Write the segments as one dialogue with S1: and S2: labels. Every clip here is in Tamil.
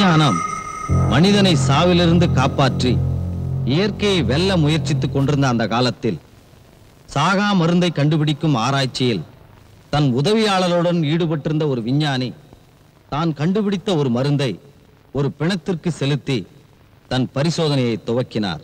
S1: விஞ்ஞானம் மனிதனை சாவிலிருந்து காப்பாற்றி இயற்கையை வெல்ல முயற்சித்துக் கொண்டிருந்த அந்த காலத்தில் சாகா மருந்தை கண்டுபிடிக்கும் ஆராய்ச்சியில் தன் உதவியாளருடன் ஈடுபட்டிருந்த ஒரு விஞ்ஞானி தான் கண்டுபிடித்த ஒரு மருந்தை ஒரு பிணத்திற்கு செலுத்தி தன் பரிசோதனையை துவக்கினார்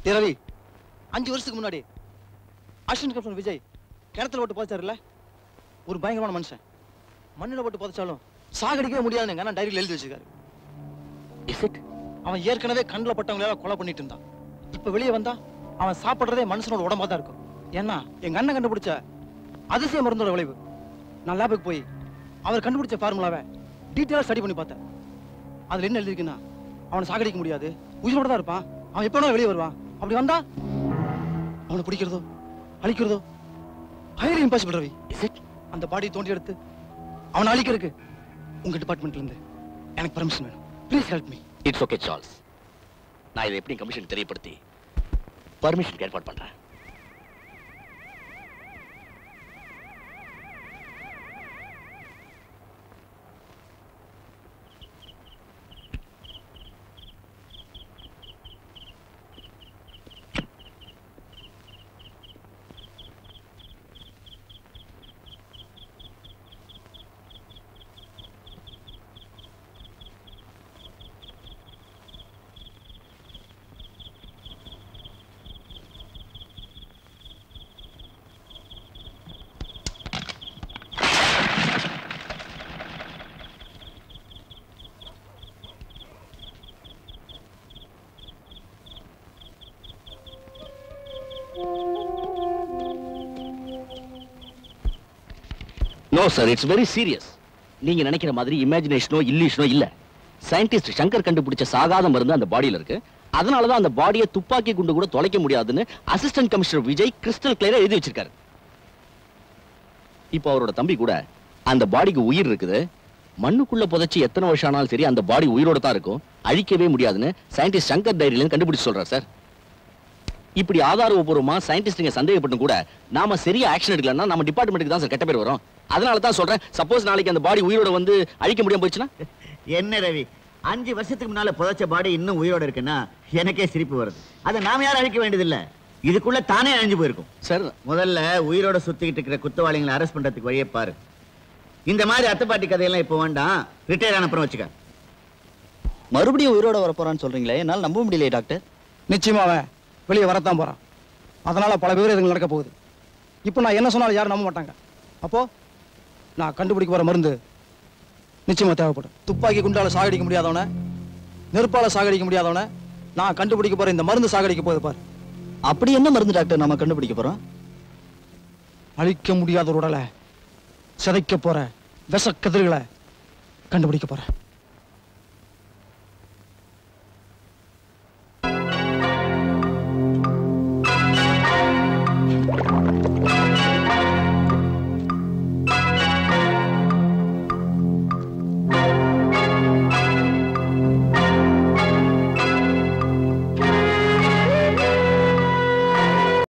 S2: டே ரவி அஞ்சு வருஷத்துக்கு முன்னாடி அஸ்வின் கேப்டன் விஜய் கிணத்துல போட்டு புதைச்சாருல்ல ஒரு பயங்கரமான மனுஷன் மண்ணில் போட்டு புதைச்சாலும் சாகடிக்கவே முடியாதுன்னு எங்க அண்ணன் டைரியில் எழுதி வச்சிருக்காரு
S3: இஸ் இட்
S2: அவன் ஏற்கனவே கண்ணில் பட்டவங்களால கொலை பண்ணிட்டு இருந்தான் இப்ப வெளியே வந்தா அவன் சாப்பிடுறதே மனுஷனோட உடம்பா தான் இருக்கும் ஏன்னா எங்க அண்ணன் கண்டுபிடிச்ச அதிசய மருந்தோட விளைவு நான் லேபுக்கு போய் அவர் கண்டுபிடிச்ச ஃபார்முலாவை டீட்டெயிலாக ஸ்டடி பண்ணி பார்த்தேன் அதுல என்ன எழுதிருக்குன்னா அவனை சாகடிக்க முடியாது உயிரோட தான் இருப்பான் அவன் எப்போ வெளியே வருவான் அப்படி வந்தா அவனை பிடிக்கிறதோ அழிக்கிறதோ highly impossible Ravi
S3: is it
S2: அந்த பாடி தோண்டி எடுத்து அவனை அழிக்கிறதுக்கு உங்க டிபார்ட்மெண்ட்ல இருந்து எனக்கு பர்மிஷன் வேணும் please help me
S3: it's okay Charles நான் இதை எப்படி கமிஷன் தெரியப்படுத்தி பர்மிஷன் ஏற்பாடு பண்றேன் no sir it's very serious நீங்க நினைக்கிற மாதிரி இமேஜினேஷனோ இல்லிஷனோ இல்ல சயின்டிஸ்ட் சங்கர் கண்டுபிடிச்ச சாகாத மருந்து அந்த பாடியில இருக்கு அதனால தான் அந்த பாடியை துப்பாக்கி குண்டு கூட தொலைக்க முடியாதுன்னு அசிஸ்டன்ட் கமிஷனர் விஜய் கிறிஸ்டல் கிளியரா எழுதி வச்சிருக்காரு இப்போ அவரோட தம்பி கூட அந்த பாடிக்கு உயிர் இருக்குது மண்ணுக்குள்ள புதைச்சு எத்தனை வருஷம் ஆனாலும் சரி அந்த பாடி உயிரோட தான் இருக்கும் அழிக்கவே முடியாதுன்னு சயின்டிஸ்ட் சங்கர் டைரியில கண்டுபிடிச்சு சொல்றாரு சார் இப்படி ஆதாரபூர்வமா சயின்டிஸ்டுங்க சந்தேகப்பட்டும் கூட நாம சரியா ஆக்ஷன் எடுக்கலன்னா நம்ம டிபார்ட்மெண்ட்டுக்கு தான் சார் கெட்ட பேர் வரும் அதனால தான் சொல்றேன் சப்போஸ் நாளைக்கு அந்த பாடி உயிரோட வந்து அழிக்க முடியாம போயிடுச்சுன்னா
S4: என்ன ரவி அஞ்சு வருஷத்துக்கு முன்னால புதைச்ச பாடி இன்னும் உயிரோட இருக்குன்னா எனக்கே சிரிப்பு வருது அதை நாம யாரும் அழிக்க வேண்டியதில்ல இதுக்குள்ள தானே அழிஞ்சு போயிருக்கும்
S3: சார்
S4: முதல்ல உயிரோட சுத்திக்கிட்டு இருக்கிற குத்தவாளிகளை அரெஸ்ட் பண்றதுக்கு வழியை பாரு இந்த மாதிரி அத்தைப்பாட்டி கதையெல்லாம் இப்போ வேண்டாம் ரிட்டையர் ஆன அப்புறம் வச்சுக்க
S5: மறுபடியும் உயிரோட வரப்போறான்னு சொல்றீங்களே என்னால் நம்ப முடியலையே டாக்டர்
S2: நிச்சயமா அவன் வெளியே வரத்தான் போறான் அதனால பல விபரீதங்கள் நடக்க போகுது இப்போ நான் என்ன சொன்னாலும் யாரும் நம்ப மாட்டாங்க அப்போ நான் கண்டுபிடிக்க போற மருந்து நிச்சயமா தேவைப்படும் துப்பாக்கி குண்டால சாகடிக்க முடியாதவன நெருப்பால சாகடிக்க முடியாதவன நான் கண்டுபிடிக்க போற இந்த மருந்து சாகடிக்க போகுது பாரு
S5: அப்படி என்ன மருந்து டாக்டர் நம்ம கண்டுபிடிக்க போறோம்
S2: அழிக்க முடியாத ஒரு உடலை சிதைக்க போற விஷக்கதிர்களை கண்டுபிடிக்க போறேன்